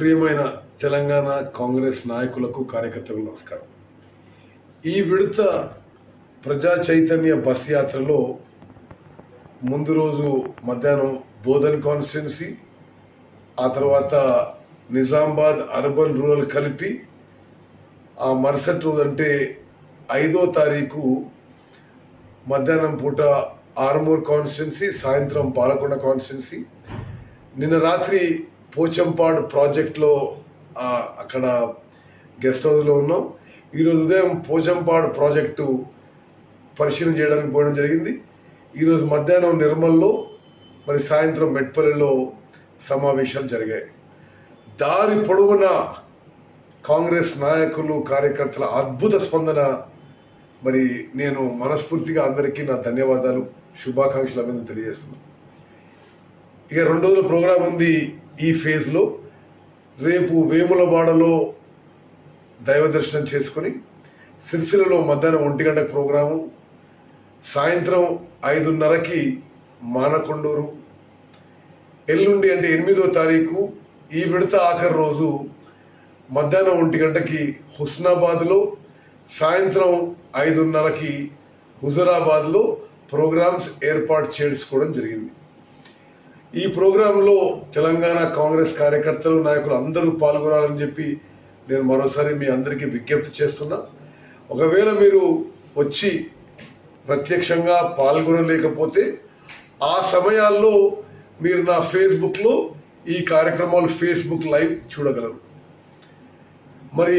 ప్రియమైన తెలంగాణ కాంగ్రెస్ నాయకులకు కార్యకర్తలకు నమస్కారం ఈ విడత ప్రజా చైతన్య బస్ యాత్రలో ముందు రోజు మధ్యాహ్నం బోధన్ కాన్స్టిట్యున్సీ ఆ తర్వాత నిజామాబాద్ అర్బన్ రూరల్ కలిపి ఆ మరుసటి రోజు అంటే ఐదో తారీఖు మధ్యాహ్నం పూట ఆర్మూర్ కాన్స్టిట్యున్సీ సాయంత్రం పాలకొండ కాన్స్టిట్యున్సీ నిన్న రాత్రి పోచంపాడు ప్రాజెక్ట్లో ఆ, అక్కడ గెస్ట్ హౌస్లో ఉన్నాం ఈరోజు ఉదయం పోచంపాడు ప్రాజెక్టు పరిశీలన చేయడానికి పోవడం జరిగింది ఈరోజు మధ్యాహ్నం నిర్మల్లో మరి సాయంత్రం మెట్పల్లిలో సమావేశాలు జరిగాయి దారి పొడవునా కాంగ్రెస్ నాయకులు కార్యకర్తల అద్భుత స్పందన మరి నేను మనస్ఫూర్తిగా అందరికీ నా ధన్యవాదాలు శుభాకాంక్షలు అభినందన తెలియజేస్తున్నాను ఇక రెండు రోజుల ప్రోగ్రాం ఉంది ఈ ఫేజ్లో రేపు వేములవాడలో దైవ దర్శనం చేసుకొని సిరిసిల్లలో మధ్యాహ్నం ఒంటి గంట ప్రోగ్రాము సాయంత్రం ఐదున్నరకి మానకొండూరు ఎల్లుండి అంటే ఎనిమిదో తారీఖు ఈ విడత ఆఖరి రోజు మధ్యాహ్నం ఒంటి గంటకి హుస్నాబాద్లో సాయంత్రం ఐదున్నరకి హుజరాబాద్లో ప్రోగ్రామ్స్ ఏర్పాటు చేసుకోవడం జరిగింది ఈ ప్రోగ్రాంలో తెలంగాణ కాంగ్రెస్ కార్యకర్తలు నాయకులు అందరూ పాల్గొనాలని చెప్పి నేను మరోసారి మీ అందరికీ విజ్ఞప్తి చేస్తున్నా ఒకవేళ మీరు వచ్చి ప్రత్యక్షంగా పాల్గొనలేకపోతే ఆ సమయాల్లో మీరు నా ఫేస్బుక్లో ఈ కార్యక్రమాలు ఫేస్బుక్ లైవ్ చూడగలరు మరి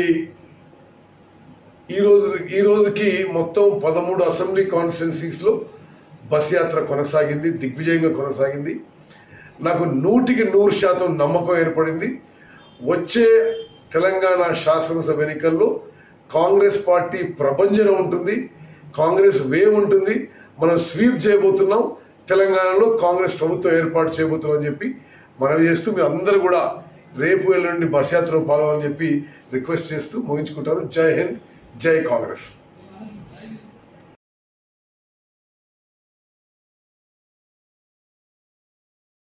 ఈ రోజు ఈ రోజుకి మొత్తం పదమూడు అసెంబ్లీ కాన్స్టిట్యున్సీస్లో బస్ యాత్ర కొనసాగింది దిగ్విజయంగా కొనసాగింది నాకు నూటికి నూరు శాతం నమ్మకం ఏర్పడింది వచ్చే తెలంగాణ శాసనసభ ఎన్నికల్లో కాంగ్రెస్ పార్టీ ప్రభంజన ఉంటుంది కాంగ్రెస్ వేవ్ ఉంటుంది మనం స్వీప్ చేయబోతున్నాం తెలంగాణలో కాంగ్రెస్ ప్రభుత్వం ఏర్పాటు చేయబోతున్నాం అని చెప్పి మనవి చేస్తూ మీరు అందరూ కూడా రేపు ఎల్లుండి బస్ యాత్రలో పాల్గొని చెప్పి రిక్వెస్ట్ చేస్తూ ముగించుకుంటాను జై హింద్ జై కాంగ్రెస్